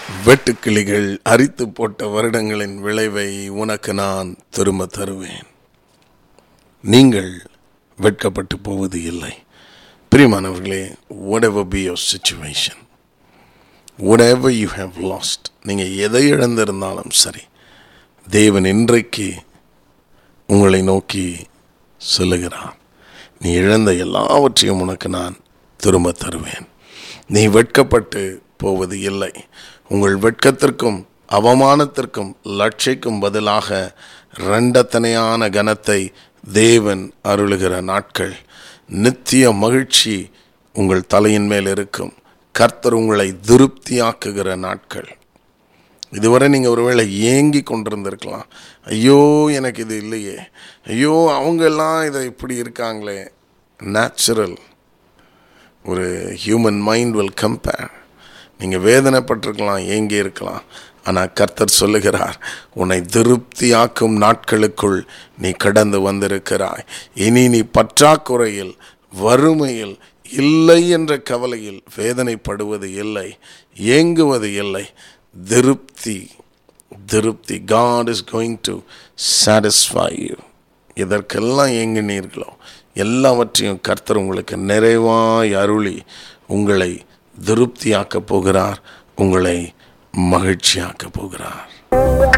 வெட்டுக்கிளிகள் அரித்து போட்ட வருடங்களின் விளைவை உனக்கு நான் திரும்ப தருவேன் நீங்கள் வெட்கப்பட்டு போவது இல்லை பிரியமானவர்களே whatever be your situation whatever you have lost நீங்கள் எதை இழந்திருந்தாலும் சரி தேவன் இன்றைக்கு உங்களை நோக்கி சொல்லுகிறார் நீ இழந்த எல்லாவற்றையும் உனக்கு நான் திரும்ப தருவேன் நீ வெட்கப்பட்டு போவது இல்லை உங்கள் வெட்கத்திற்கும் அவமானத்திற்கும் லட்சைக்கும் பதிலாக இரண்டத்தனையான கனத்தை தேவன் அருளுகிற நாட்கள் நித்திய மகிழ்ச்சி உங்கள் தலையின் மேல் இருக்கும் கர்த்தர் உங்களை திருப்தியாக்குகிற நாட்கள் இதுவரை நீங்கள் ஒருவேளை ஏங்கி கொண்டிருந்திருக்கலாம் ஐயோ எனக்கு இது இல்லையே ஐயோ அவங்கெல்லாம் இதை இப்படி இருக்காங்களே நேச்சுரல் ஒரு ஹியூமன் மைண்ட் வில் கம்பேர் நீங்கள் வேதனைப்பட்டிருக்கலாம் ஏங்கி இருக்கலாம் ஆனால் கர்த்தர் சொல்லுகிறார் உன்னை திருப்தியாக்கும் நாட்களுக்குள் நீ கடந்து வந்திருக்கிறாய் இனி நீ பற்றாக்குறையில் வறுமையில் இல்லை என்ற கவலையில் வேதனைப்படுவது இல்லை ஏங்குவது இல்லை திருப்தி திருப்தி God is going to satisfy you இதற்கெல்லாம் ஏங்கினீர்களோ எல்லாவற்றையும் கர்த்தர் உங்களுக்கு நிறைவாய் அருளி உங்களை திருப்தியாக்கப் போகிறார் உங்களை மகிழ்ச்சியாக்கப் போகிறார்